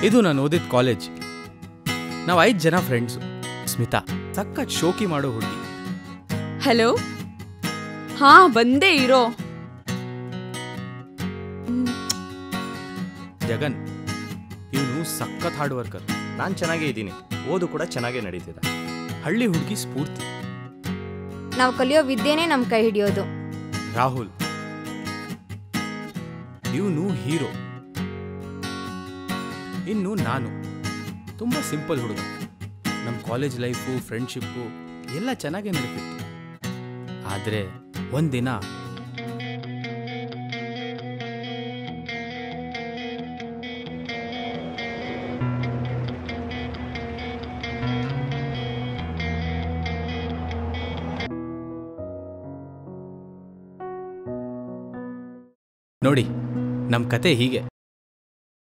ಇದು ನಾನು ಓದಿದ ಕಾಲೇಜ್ ನಾವು ಐದು ಜನ ಫ್ರೆಂಡ್ಸು ಸ್ಮಿತಾ ಸಕ್ಕ ಶೋಕಿ ಮಾಡೋ ಹುಡುಗಿ ಹಲೋ ಹಾ ಬಂದೇ ಇರೋ ಹ್ಮ್, ಜಗನ್ ಇವನು ಸಖತ್ ಹಾರ್ಡ್ ವರ್ಕರ್ ನಾನು ಚೆನ್ನಾಗೇ ಇದ್ದೀನಿ ಓದು ಕೂಡ ಚೆನ್ನಾಗೇ ನಡೀತಿದೆ ಹಳ್ಳಿ ಹುಡುಗಿ ಸ್ಫೂರ್ತಿ ನಾವು ಕಲಿಯೋ ವಿದ್ಯೆನೇ ನಮ್ಮ ಕೈ ಹಿಡಿಯೋದು ರಾಹುಲ್ ಇವನು ಹೀರೋ ಇನ್ನು ನಾನು ತುಂಬ ಸಿಂಪಲ್ ಹುಡುಗ ನಮ್ಮ ಕಾಲೇಜ್ ಲೈಫು ಫ್ರೆಂಡ್ಶಿಪ್ಪು ಎಲ್ಲ ಚೆನ್ನಾಗೇ ನಡೀತಿತ್ತು ಆದರೆ ಒಂದಿನ ನೋಡಿ ನಮ್ಮ ಕತೆ ಹೀಗೆ